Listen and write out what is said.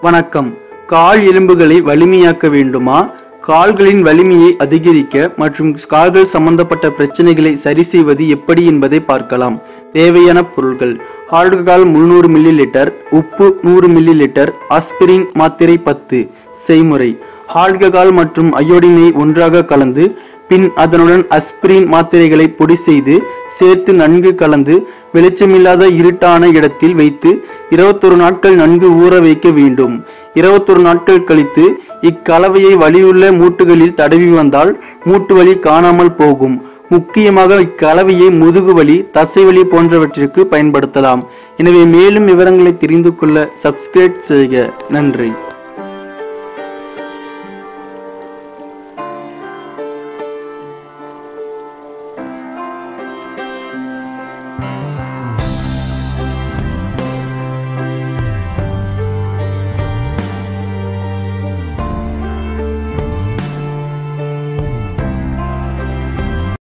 வணக்கம் கால் எலும்புகளை வலிமையாக்க வேண்டுமா கால்களின் வலிமையை அதிகரிக்க மற்றும் கால்கள் சம்பந்தப்பட்ட பிரச்சனைகளை சரி செய்வது எப்படி என்பதை பார்க்கலாம் தேவையான பொருட்கள் ஆல்கஹால் முந்நூறு மில்லி லிட்டர் உப்பு நூறு மில்லி லிட்டர் ஆஸ்பிரின் மாத்திரை பத்து செய்முறை ஆல்கஹால் மற்றும் அயோடினை ஒன்றாக கலந்து பின் அதனுடன் அஸ்பிரின் மாத்திரைகளை பொடி செய்து சேர்த்து நன்கு கலந்து வெளிச்சமில்லாத இருட்டான இடத்தில் வைத்து இருபத்தொரு நாட்கள் நன்கு ஊற வைக்க வேண்டும் இருபத்தொரு நாட்கள் கழித்து இக்கலவையை வலியுள்ள மூட்டுகளில் தடவி வந்தால் மூட்டு வலி காணாமல் போகும் முக்கியமாக இக்கலவையை முதுகுவலி தசைவலி போன்றவற்றிற்கு பயன்படுத்தலாம் எனவே மேலும் விவரங்களை தெரிந்து கொள்ள சப்ஸ்கிரைப் செய்க நன்றி